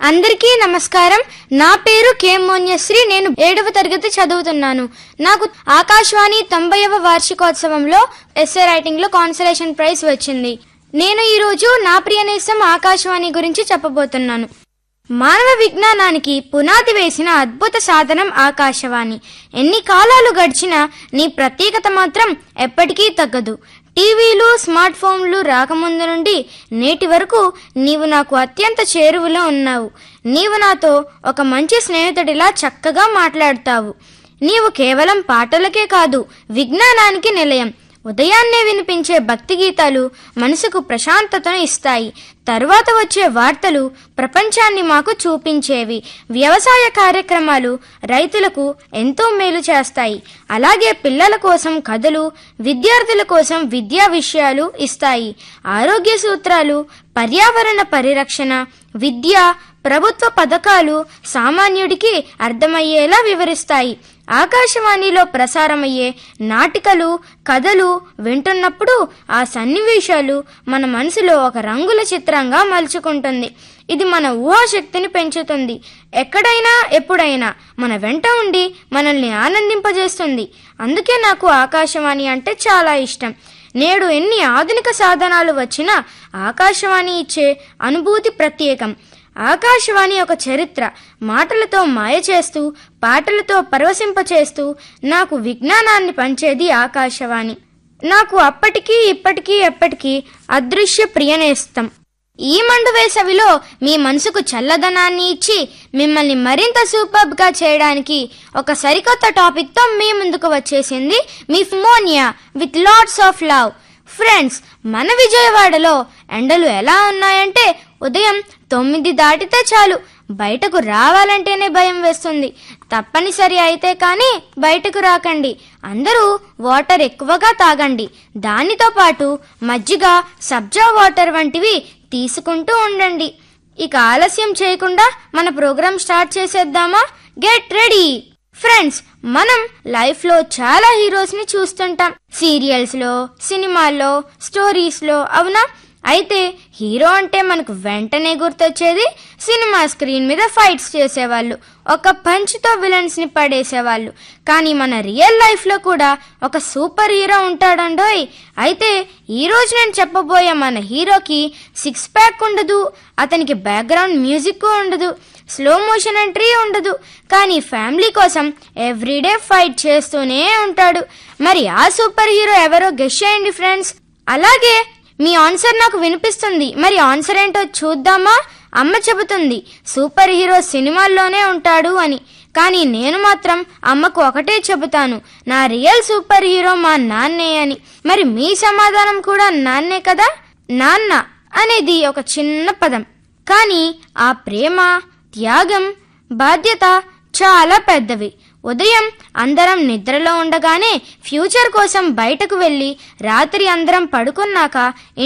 అందరికీ నమస్కారం నా పేరు కె మోన్యశ్రీ నేను ఏడవ తరగతి చదువుతున్నాను నాకు ఆకాశవాణి తొంభైవ వార్షికోత్సవంలో ఎస్ఏ రైటింగ్ లో కాన్సలేషన్ ప్రైజ్ వచ్చింది నేను ఈ రోజు నా ప్రియనేసం ఆకాశవాణి గురించి చెప్పబోతున్నాను మానవ విజ్ఞానానికి పునాది వేసిన అద్భుత సాధనం ఆకాశవాణి ఎన్ని కాలాలు గడిచినా నీ ప్రత్యేకత మాత్రం ఎప్పటికీ తగ్గదు టీవీలు స్మార్ట్ ఫోన్లు రాకముందు నుండి నేటి వరకు నీవు నాకు అత్యంత చేరువలో ఉన్నావు నీవు నాతో ఒక మంచి స్నేహితుడిలా చక్కగా మాట్లాడతావు నీవు కేవలం పాటలకే కాదు విజ్ఞానానికి నిలయం ఉదయాన్నే వినిపించే భక్తి గీతాలు మనసుకు ప్రశాంతతను ఇస్తాయి తరువాత వచ్చే వార్తలు ప్రపంచాన్ని మాకు చూపించేవి వ్యవసాయ కార్యక్రమాలు రైతులకు ఎంతో మేలు చేస్తాయి అలాగే పిల్లల కోసం కథలు విద్యార్థుల కోసం విద్యా విషయాలు ఇస్తాయి ఆరోగ్య సూత్రాలు పర్యావరణ పరిరక్షణ విద్య ప్రభుత్వ పథకాలు సామాన్యుడికి అర్థమయ్యేలా వివరిస్తాయి ఆకాశవాణిలో ప్రసారమయ్యే నాటికలు కథలు వింటున్నప్పుడు ఆ సన్నివేశాలు మన మనసులో ఒక రంగుల చిత్రంగా మలుచుకుంటుంది ఇది మన ఊహాశక్తిని పెంచుతుంది ఎక్కడైనా ఎప్పుడైనా మన వెంట ఉండి మనల్ని ఆనందింపజేస్తుంది అందుకే నాకు ఆకాశవాణి అంటే చాలా ఇష్టం నేడు ఎన్ని ఆధునిక సాధనాలు వచ్చినా ఆకాశవాణి ఇచ్చే అనుభూతి ప్రత్యేకం ఆకాశవాణి ఒక చరిత్ర మాటలతో మాయ చేస్తూ పాటలతో పరవశింపచేస్తూ నాకు విజ్ఞానాన్ని పంచేది ఆకాశవాణి నాకు అప్పటికీ ఇప్పటికీ ఎప్పటికీ అదృశ్య ప్రియనేస్తం ఈ మండు వేసవిలో మీ మనసుకు చల్లదనాన్ని ఇచ్చి మిమ్మల్ని మరింత సూపర్బ్ గా చేయడానికి ఒక సరికొత్త టాపిక్ తో మీ ముందుకు వచ్చేసింది మీ ఫిమోనియా with lots of love friends మన విజయవాడలో ఎండలు ఎలా ఉన్నాయంటే ఉదయం తొమ్మిది దాటితే చాలు బయటకు రావాలంటేనే భయం వేస్తుంది తప్పనిసరి అయితే కానీ బయటకు రాకండి అందరూ వాటర్ ఎక్కువగా తాగండి దానితో పాటు మజ్జిగ సబ్జా వాటర్ వంటివి తీసుకుంటూ ఉండండి ఇక ఆలస్యం చేయకుండా మన ప్రోగ్రాం స్టార్ట్ చేసేద్దామా గెట్ రెడీ ఫ్రెండ్స్ మనం లైఫ్ లో చాలా హీరోస్ ని చూస్తుంటాం సీరియల్స్ లో సినిమాల్లో స్టోరీస్ లో అవునా అయితే హీరో అంటే మనకు వెంటనే గుర్తొచ్చేది సినిమా స్క్రీన్ మీద ఫైట్స్ చేసేవాళ్ళు ఒక పంచ్ తో విలన్స్ ని పడేసేవాళ్ళు కానీ మన రియల్ లైఫ్ లో కూడా ఒక సూపర్ హీరో ఉంటాడండోయ్ అయితే ఈ రోజు నేను చెప్పబోయే మన హీరోకి సిక్స్ ప్యాక్ ఉండదు అతనికి బ్యాక్గ్రౌండ్ మ్యూజిక్ ఉండదు స్లో మోషన్ ఎంట్రీ ఉండదు కానీ ఫ్యామిలీ కోసం ఎవ్రీడే ఫైట్ చేస్తూనే ఉంటాడు మరి ఆ సూపర్ హీరో ఎవరో గెస్ చేయండి ఫ్రెండ్స్ అలాగే మీ ఆన్సర్ నాకు వినిపిస్తుంది మరి ఆన్సర్ ఏంటో చూద్దామా అమ్మ చెబుతుంది సూపర్ హీరో సినిమాల్లోనే ఉంటాడు అని కానీ నేను మాత్రం అమ్మకు ఒకటే చెబుతాను నా రియల్ సూపర్ హీరో మా నాన్నే అని మరి మీ సమాధానం కూడా నాన్నే కదా నాన్న అనేది ఒక చిన్న పదం కానీ ఆ ప్రేమ త్యాగం బాధ్యత చాలా పెద్దవి ఉదయం అందరం నిద్రలో ఉండగానే ఫ్యూచర్ కోసం బయటకు వెళ్ళి రాత్రి అందరం పడుకున్నాక